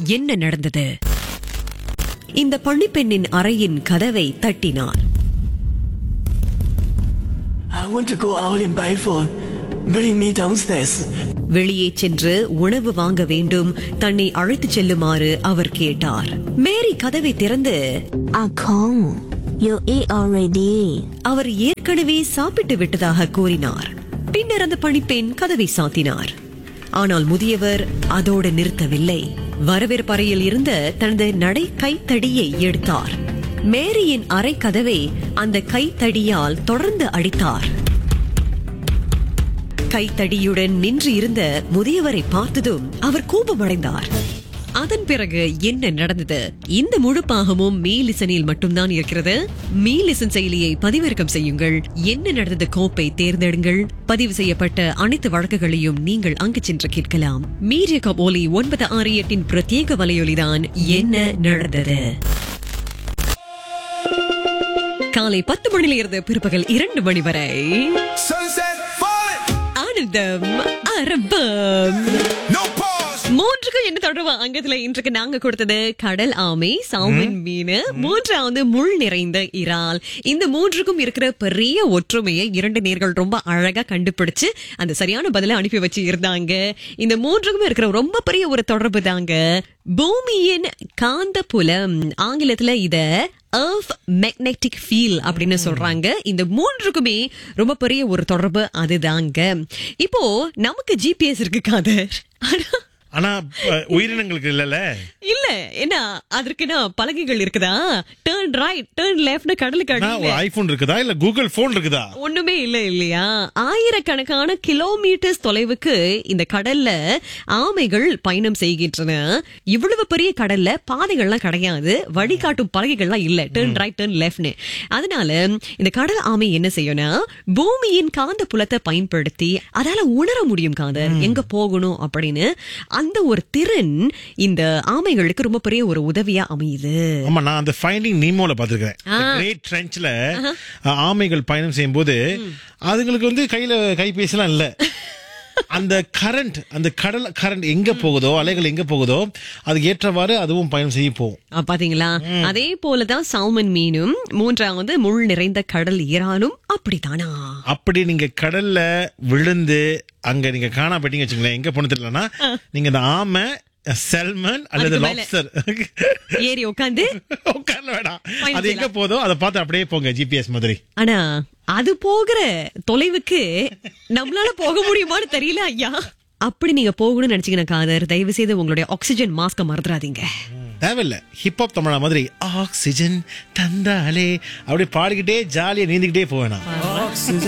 என்ன நடந்தது இந்த பணிப்பெண்ணின் அறையின் கதவை தட்டினார் I want to go out and buy food. Bring me downstairs. வெளியே சென்று உணவு வாங்க வேண்டும் தன்னை அழைத்துச் செல்லுமாறு அவர் கேட்டார் மேரி கதவை திறந்து Ah Kong, you eat already. அவர் ஏற்கனவே சாப்பிட்டு விட்டதாக கூறினார் பின்னர் அந்த பணிப்பெண் கதவை சாத்தினார் ஆனால் முதியவர் அதோடு நிறுத்தவில்லை வரவேற்பறையில் இருந்த தனது நடை கைத்தடியை எடுத்தார் மேரியின் அறை கதவை அந்த கைத்தடியால் தொடர்ந்து அடித்தார் கைத்தடியுடன் நின்று இருந்த முதியவரை பார்த்ததும் அவர் கோபமடைந்தார் அதன் பிறகு என்ன நடந்தது இந்த முழு பாகமும் மீலிசனில் மட்டும்தான் இருக்கிறது மீலிசன் செயலியை பதிவிறக்கம் செய்யுங்கள் என்ன நடந்தது கோப்பை தேர்ந்தெடுங்கள் பதிவு செய்யப்பட்ட அனைத்து வழக்குகளையும் நீங்கள் அங்கு சென்று கேட்கலாம் மீடிய கபோலி ஒன்பது ஆறு எட்டின் பிரத்யேக வலையொலிதான் என்ன நடந்தது காலை பத்து மணியில இருந்து பிற்பகல் இரண்டு மணி வரை Sunset falling, ஆனந்தம் அரபம் no pause. மூன்றுக்கு என்ன தொடர்பு அங்கத்துல இன்றைக்கு நாங்க கொடுத்தது கடல் ஆமை சாமன் மீன் மூன்றாவது முள் நிறைந்த இறால் இந்த மூன்றுக்கும் இருக்கிற பெரிய ஒற்றுமையை இரண்டு நேர்கள் ரொம்ப அழகா கண்டுபிடிச்சு அந்த சரியான பதில அனுப்பி வச்சு இருந்தாங்க இந்த மூன்றுக்கும் இருக்கிற ரொம்ப பெரிய ஒரு தொடர்பு தாங்க பூமியின் காந்த புலம் ஆங்கிலத்துல இத earth magnetic field அப்படின்னு சொல்றாங்க இந்த மூன்றுக்குமே ரொம்ப பெரிய ஒரு தொடர்பு அதுதாங்க இப்போ நமக்கு ஜிபிஎஸ் இருக்கு காதர் ஆனா ஆனா ப- உயிரினங்களுக்கு இல்லல இல்ல என்ன அதற்குன்னா பலகைகள் இருக்குதா டேர்ன் ரைட் டேர்ன் லெஃப்ட்னு கடலுக்கு ஒரு அடியில ஐபோன் இருக்குதா இல்ல கூகுள் போன் இருக்குதா ஒண்ணுமே இல்ல இல்லையா ஆயிரக்கணக்கான கிலோமீட்டர்ஸ் தொலைவுக்கு இந்த கடல்ல ஆமைகள் பயணம் செய்கின்றன இவ்வளவு பெரிய கடல்ல பாதைகள்லாம் கிடையாது வழிகாட்டும் பலகைகள்லாம் இல்ல டேர்ன் ரைட் டேர்ன் லெஃப்ட்னு அதனால இந்த கடல் ஆமை என்ன செய்யும்னா பூமியின் காந்த புலத்தை பயன்படுத்தி அதால உணர முடியும் காதர் எங்க போகணும் அப்படின்னு அந்த ஒரு திறன் இந்த ஆமைகளுக்கு ரொம்ப பெரிய ஒரு உதவியா அமையுது ஆமா நான் அந்த ஃபைண்டிங் நீமோல பாத்துருக்கேன் கிரேட் ட்ரென்ச்ல ஆமைகள் பயணம் செய்யும்போது அதுங்களுக்கு வந்து கையில கைபேசிலாம் இல்ல அந்த கரண்ட் அந்த கடல் கரண்ட் எங்க போகுதோ அலைகள் எங்க போகுதோ அதுக்கு ஏற்றவாறு அதுவும் பயணம் செய்ய போகும் ஆ, பாத்தீங்களா அதே போலதான் சால்மன் மீனும் மூன்றாவது முள் நிறைந்த கடல் இறாலும் அப்படித்தானா அப்படி நீங்க கடல்ல விழுந்து அங்க நீங்க காணா போயிட்டீங்க வச்சுங்களேன் எங்க போன தெரியலனா நீங்க இந்த ஆமை செல்மன் அல்லது அதுக்கு மேல. லாப்ஸ்டர் ஏறி உட்காந்து உட்கார்ல வேணாம் பயணம் அது எங்க போதோ அதை பார்த்து அப்படியே போங்க ஜிபிஎஸ் மாதிரி ஆனா அது போகிற தொலைவுக்கு நம்மளால போக முடியுமான்னு தெரியல ஐயா அப்படி நீங்க போகணும்னு நினைச்சீங்கன்னா காதர் தயவு செய்து உங்களுடைய ஆக்சிஜன் மாஸ்க மறந்துடாதீங்க தேவையில்ல ஹிப்ஹாப் தமிழா மாதிரி ஆக்சிஜன் தந்தாலே அப்படி பாடிக்கிட்டே ஜாலியா நீந்திக்கிட்டே போவேனா